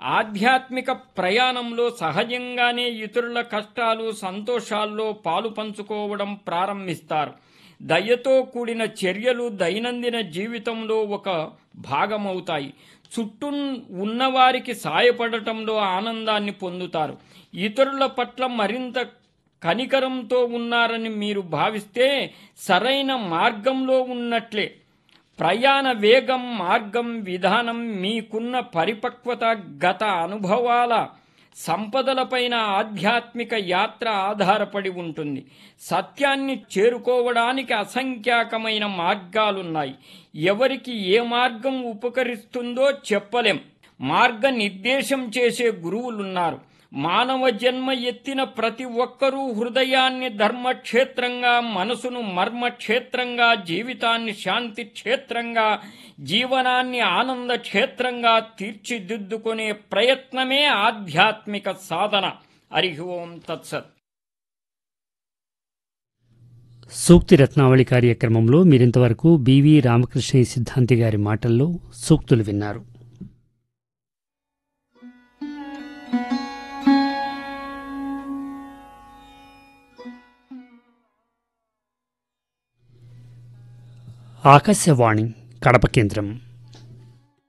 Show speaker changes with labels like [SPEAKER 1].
[SPEAKER 1] ఆధ్యాత్మిక ప్రయాణంలో సహజంగానే ఇతరుల కష్టాలు సంతోషాల్లో పాలు పంచుకోవడం ప్రారంభిస్తారు దయతో కూడిన చర్యలు దైనందిన జీవితంలో ఒక భాగమవుతాయి చుట్టూ ఉన్నవారికి సాయపడటంలో ఆనందాన్ని పొందుతారు ఇతరుల పట్ల మరింత కనికరంతో ఉన్నారని మీరు భావిస్తే సరైన మార్గంలో ఉన్నట్లే ప్రయాణ వేగం మార్గం విధానం మీకున్న పరిపక్వత గత అనుభవాల సంపదలపైన ఆధ్యాత్మిక యాత్ర ఆధారపడి ఉంటుంది సత్యాన్ని చేరుకోవడానికి అసంఖ్యాకమైన మార్గాలున్నాయి ఎవరికి ఏ మార్గం ఉపకరిస్తుందో చెప్పలేం మార్గ నిర్దేశం చేసే గురువులున్నారు మానవ జన్మ ఎత్తిన ప్రతి ఒక్కరూ హృదయాన్ని ధర్మక్షేత్రంగా మనసును మర్మక్షేత్రంగా జీవితాన్ని శాంతి క్షేత్రంగా జీవనాన్ని ఆనంద క్షేత్రంగా తీర్చిదిద్దుకునే ప్రయత్నమే ఆధ్యాత్మిక సాధన హరి ఓం తత్సత్
[SPEAKER 2] సూక్తి రత్నావళి కార్యక్రమంలో మీరింతవరకు బివి రామకృష్ణ సిద్ధాంతి గారి మాటల్లో సూక్తులు విన్నారు ఆకాశవాణి కడప కేంద్రం